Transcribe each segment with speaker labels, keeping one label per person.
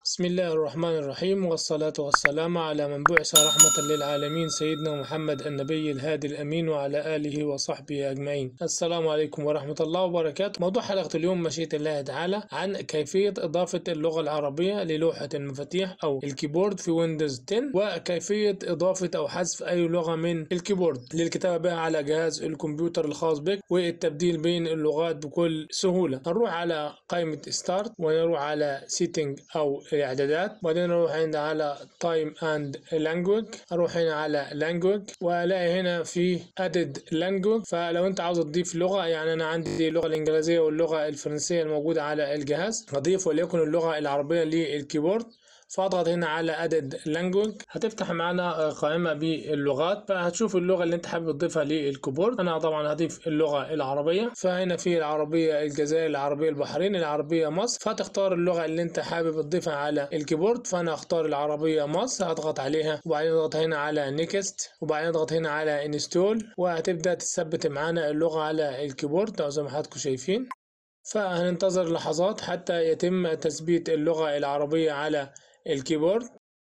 Speaker 1: بسم الله الرحمن الرحيم والصلاة والسلام على من بعث رحمة للعالمين سيدنا محمد النبي الهادي الأمين وعلى آله وصحبه أجمعين السلام عليكم ورحمة الله وبركاته موضوع حلقة اليوم مشيئة الله تعالى عن كيفية إضافة اللغة العربية للوحة المفاتيح أو الكيبورد في ويندوز 10 وكيفية إضافة أو حذف أي لغة من الكيبورد للكتابة بها على جهاز الكمبيوتر الخاص بك والتبديل بين اللغات بكل سهولة نروح على قائمة ستارت ونروح على سيتنج أو الاعدادات بعدين نروح هنا على تايم اند لانجوج اروح هنا على لانجوج والاقي هنا في ادد لانجوج فلو انت عاوز تضيف لغه يعني انا عندي اللغه الانجليزيه واللغه الفرنسيه الموجوده على الجهاز اضيف وليكن اللغه العربيه للكيبورد فاضغط هنا على ادد لانجوج هتفتح معانا قائمه باللغات فهتشوف اللغه اللي انت حابب تضيفها للكيبورد انا طبعا هضيف اللغه العربيه فهنا في العربيه الجزائر العربيه البحرين العربيه مصر فتختار اللغه اللي انت حابب تضيفها على الكيبورد فانا اختار العربيه مصر هضغط عليها وبعدين اضغط هنا على نيكست وبعدين اضغط هنا على انستول وهتبدا تثبت معانا اللغه على الكيبورد زي ما حضراتكم شايفين فهننتظر لحظات حتى يتم تثبيت اللغه العربيه على الكيبورد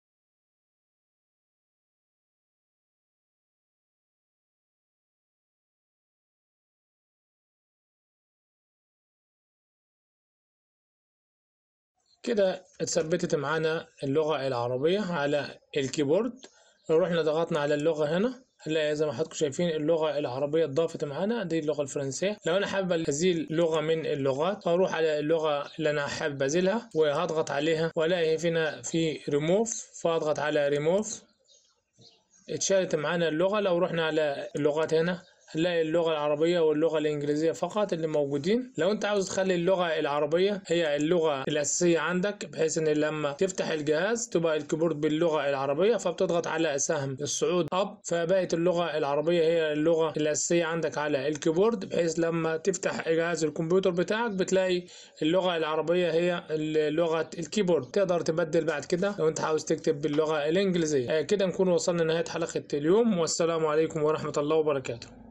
Speaker 1: كده اتثبتت معانا اللغة العربية على الكيبورد لو رحنا ضغطنا على اللغة هنا هنلاقي زي ما حضراتكم شايفين اللغة العربية اتضافت معانا دي اللغة الفرنسية لو أنا حابب أزيل لغة من اللغات هروح على اللغة اللي أنا حابب أزيلها وهضغط عليها وألاقي هنا في ريموف فأضغط على ريموف اتشالت معانا اللغة لو رحنا على اللغات هنا هنلاقي اللغة العربية واللغة الإنجليزية فقط اللي موجودين لو أنت عاوز تخلي اللغة العربية هي اللغة الأساسية عندك بحيث إن لما تفتح الجهاز تبقى الكيبورد باللغة العربية فبتضغط على سهم الصعود أب فبقت اللغة العربية هي اللغة الأساسية عندك على الكيبورد بحيث لما تفتح جهاز الكمبيوتر بتاعك بتلاقي اللغة العربية هي لغة الكيبورد تقدر تبدل بعد كده لو أنت عاوز تكتب باللغة الإنجليزية كده نكون وصلنا لنهاية حلقة اليوم والسلام عليكم ورحمة الله وبركاته